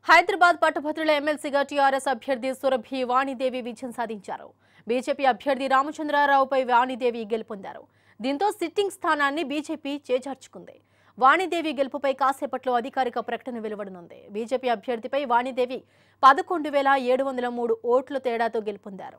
హైదరాబాద్ పట్టభద్రుల ఎమ్మెల్సీగా టీఆర్ఎస్ అభ్యర్థి సురభి వాణిదేవి విజయం సాధించారు బీజేపీ అభ్యర్థి రామచంద్రారావుపై వాణిదేవి గెలుపొందారు దీంతో సిట్టింగ్ స్థానాన్ని బీజేపీ చేజార్చుకుంది వాణిదేవి గెలుపుపై కాసేపట్లో అధికారిక ప్రకటన వెలువడనుంది బీజేపీ అభ్యర్థిపై వాణిదేవి పదకొండు వేల ఏడు వందల మూడు ఓట్ల తేడాతో గెలుపొందారు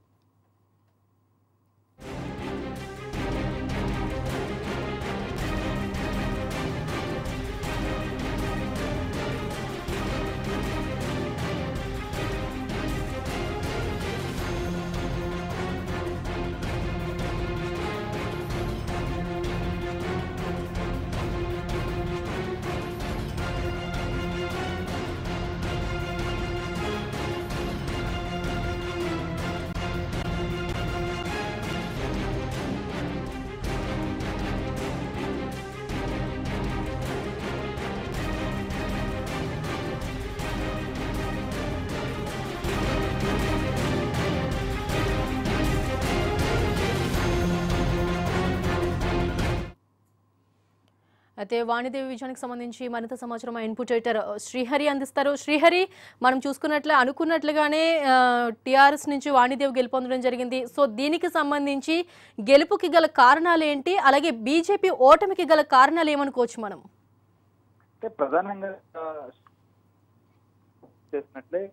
అయితే వాణిదేవి విజయానికి సంబంధించి మరింత సమాచారం మా ఇన్పుట్ ఎడిటర్ శ్రీహరి అందిస్తారు శ్రీహరి మనం చూసుకున్నట్లే అనుకున్నట్లుగానే టీఆర్ఎస్ నుంచి వాణిదేవి గెలుపొందడం జరిగింది సో దీనికి సంబంధించి గెలుపుకి గల కారణాలు ఏంటి అలాగే బీజేపీ ఓటమికి గల కారణాలు ఏమనుకోవచ్చు మనం అంటే ప్రధానంగా ఆ, చేసినట్లే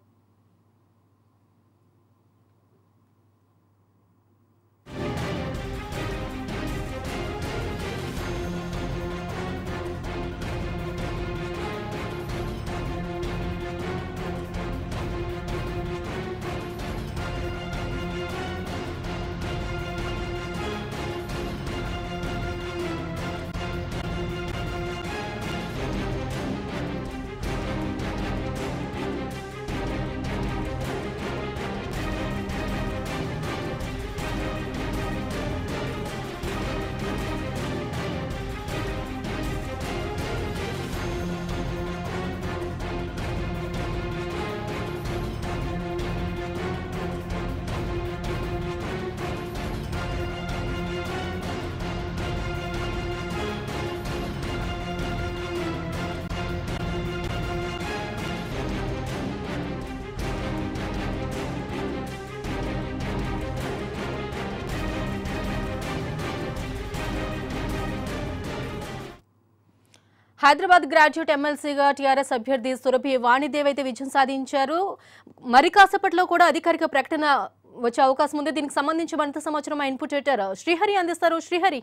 హైదరాబాద్ గ్రాడ్యుయేట్ ఎమ్మెల్సీగా టీఆర్ఎస్ అభ్యర్థి సురభి వాణిదేవి అయితే విజయం సాధించారు మరి కాసేపట్లో కూడా అధికారిక ప్రకటన వచ్చే అవకాశం ఉంది దీనికి సంబంధించి మరింత సమాచారం మా ఇన్పుట్ ఎడిటర్ శ్రీహరి అందిస్తారు శ్రీహరి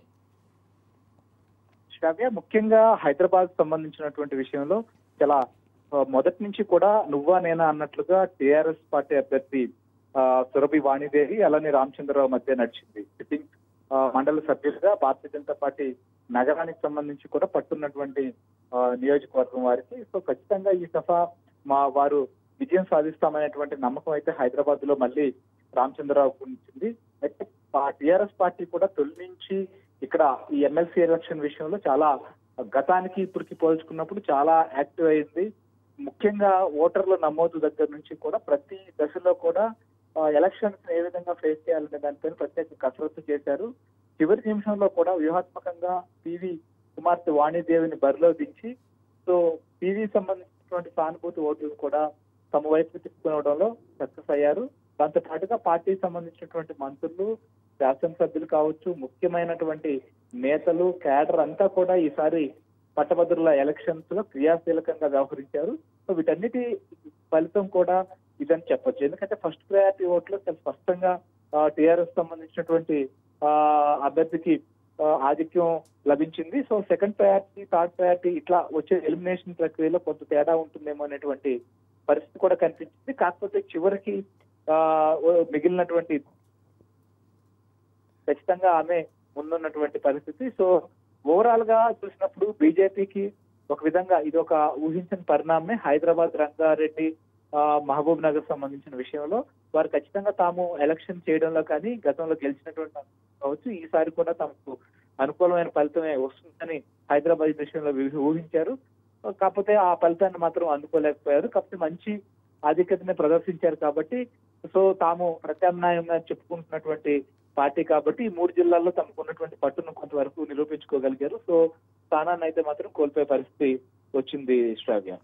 శ్రావ్య ముఖ్యంగా హైదరాబాద్ సంబంధించినటువంటి విషయంలో చాలా ఆ, మొదటి నుంచి కూడా నువ్వా నేనా అన్నట్లుగా టిఆర్ఎస్ పార్టీ అభ్యర్థి ఆ, సురభి వాణిదేవి అలానే రామచంద్రరావు మధ్య నడిచింది సిట్టింగ్ ఆ, మండల సభ్యులుగా భారతీయ జనతా పార్టీ నగరానికి సంబంధించి కూడా పట్టున్నటువంటి ఆ, నియోజకవర్గం వారికి సో ఖచ్చితంగా ఈ సభ మా వారు విజయం సాధిస్తామనేటువంటి నమ్మకం అయితే హైదరాబాద్ లో మళ్ళీ రామచంద్రరావు ఉంచింది అయితే టిఆర్ఎస్ పార్టీ కూడా తొలి నుంచి ఇక్కడ ఈ ఎమ్మెల్సీ ఎలక్షన్ విషయంలో చాలా గతానికి ఇప్పటికి పోల్చుకున్నప్పుడు చాలా యాక్టివ్ అయింది ముఖ్యంగా ఓటర్ల నమోదు దగ్గర నుంచి కూడా ప్రతి దశలో కూడా ఎలక్షన్స్ ఏ విధంగా ఫేస్ చేయాలనే దానిపైన ప్రత్యేక కసరత్తు చేశారు చివరి నిమిషంలో కూడా వ్యూహాత్మకంగా పివి కుమార్తె వాణిదేవిని బరిలో దించి సో పివి సంబంధించినటువంటి సానుభూతి ఓట్లు కూడా తమ వైపు తిప్పుకోవడంలో సక్సెస్ అయ్యారు దాంతో పాటుగా పార్టీకి సంబంధించినటువంటి మంత్రులు శాసనసభ్యులు కావచ్చు ముఖ్యమైనటువంటి నేతలు క్యాడర్ అంతా కూడా ఈసారి పట్టభద్రుల ఎలక్షన్స్ లో క్రియాశీలకంగా వ్యవహరించారు సో వీటన్నిటి ఫలితం కూడా ఇదని చెప్పొచ్చు ఎందుకంటే ఫస్ట్ ప్రయారిటీ ఓట్లు చాలా స్పష్టంగా టిఆర్ఎస్ సంబంధించినటువంటి ఆ, అభ్యర్థికి ఆ, ఆధిక్యం లభించింది so second priority third priority ఇట్లా వచ్చే ఎలిమినేషన్ ప్రక్రియలో కొంత తేడా ఉంటుందేమో అనేటువంటి పరిస్థితి కూడా కనిపించింది కాకపోతే చివరికి ఆ, ఓ మిగిలినటువంటి ఖచ్చితంగా ఆమె ముందున్నటువంటి పరిస్థితి సో ఓవరాల్ గా చూసినప్పుడు బీజేపీకి ఒక విధంగా ఇది ఒక ఊహించని పరిణామమే హైదరాబాద్ రంగారెడ్డి ఆ, మహబూబ్ నగర్ సంబంధించిన విషయంలో వారు ఖచ్చితంగా తాము ఎలక్షన్ చేయడంలో కానీ గతంలో గెలిచినటువంటి కావచ్చు ఈసారి కూడా తమకు అనుకూలమైన ఫలితమే వస్తుందని హైదరాబాద్ విషయంలో వి- ఊహించారు కాకపోతే ఆ ఫలితాన్ని మాత్రం అందుకోలేకపోయారు కాకపోతే మంచి ఆధిక్యతని ప్రదర్శించారు కాబట్టి సో తాము ప్రత్యామ్నాయంగా చెప్పుకుంటున్నటువంటి పార్టీ కాబట్టి ఈ మూడు జిల్లాల్లో తమకు ఉన్నటువంటి పట్టును కొంతవరకు నిరూపించుకోగలిగారు సో స్థానాన్ని అయితే మాత్రం కోల్పోయే పరిస్థితి వచ్చింది శ్రావ్య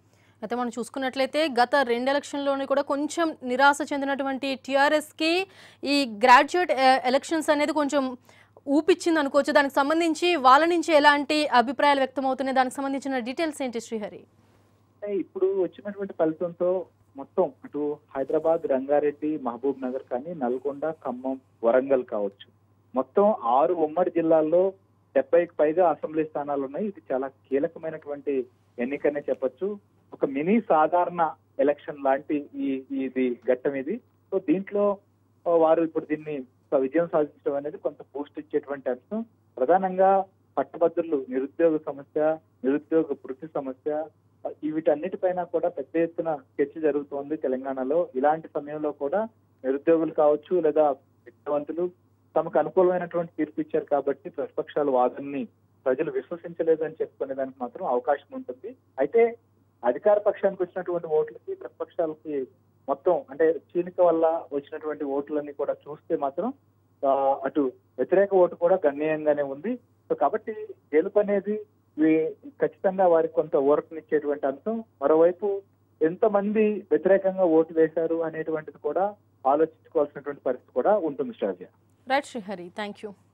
అయితే మనం చూసుకున్నట్లయితే గత రెండు ఎలక్షన్లోని కూడా కొంచెం నిరాశ చెందినటువంటి టీఆర్ఎస్కి ఈ గ్రాడ్యుయేట్ ఎ- ఎలక్షన్స్ అనేది కొంచెం ఊపిచ్చింది అనుకోవచ్చు దానికి సంబంధించి వాళ్ళ నుంచి ఎలాంటి అభిప్రాయాలు వ్యక్తమవుతున్నాయి దానికి సంబంధించిన డీటెయిల్స్ ఏంటి శ్రీహరి అంటే ఇప్పుడు వచ్చినటువంటి ఫలితంతో మొత్తం అటు హైదరాబాద్ రంగారెడ్డి మహబూబ్ నగర్ కానీ నల్గొండ ఖమ్మం వరంగల్ కావచ్చు మొత్తం ఆరు ఉమ్మడి జిల్లాల్లో డెబ్బైకి పైగా అసెంబ్లీ స్థానాలు ఉన్నాయి ఇది చాలా కీలకమైనటువంటి ఎన్నికనే చెప్పొచ్చు ఒక మినీ సాధారణ ఎలక్షన్ లాంటి ఈ ఇది ఘట్టం ఇది సో దీంట్లో ఆ, వారు ఇప్పుడు దీన్ని ఒక విజయం సాధించడం అనేది కొంత బూస్ట్ ఇచ్చేటువంటి అంశం ప్రధానంగా పట్టభద్రులు నిరుద్యోగ సమస్య నిరుద్యోగ వృత్తి సమస్య ఈ వీటన్నిటిపైన కూడా పెద్ద ఎత్తున చర్చ జరుగుతోంది తెలంగాణలో ఇలాంటి సమయంలో కూడా నిరుద్యోగులు కావచ్చు లేదా విద్యావంతులు తమకు అనుకూలమైనటువంటి తీర్పు ఇచ్చారు కాబట్టి ప్రతిపక్షాల వాదనని ప్రజలు విశ్వసించలేదని చెప్పుకునే దానికి మాత్రం అవకాశం ఉంటుంది అయితే అధికార పక్షానికి వచ్చినటువంటి ఓట్లకి ప్రతిపక్షాలకి మొత్తం అంటే చీనిక వల్ల వచ్చినటువంటి ఓట్లన్నీ కూడా చూస్తే మాత్రం ఆ, అటు వ్యతిరేక ఓటు కూడా గణనీయంగానే ఉంది సో కాబట్టి గెలుపు అనేది వీ- ఖచ్చితంగా వారికి కొంత ఊరటనిచ్చేటువంటి అంశం మరోవైపు ఎంతమంది వ్యతిరేకంగా ఓటు వేశారు అనేటువంటిది కూడా ఆలోచించుకోవాల్సినటువంటి పరిస్థితి కూడా ఉంటుంది Shravya right Srihari thank you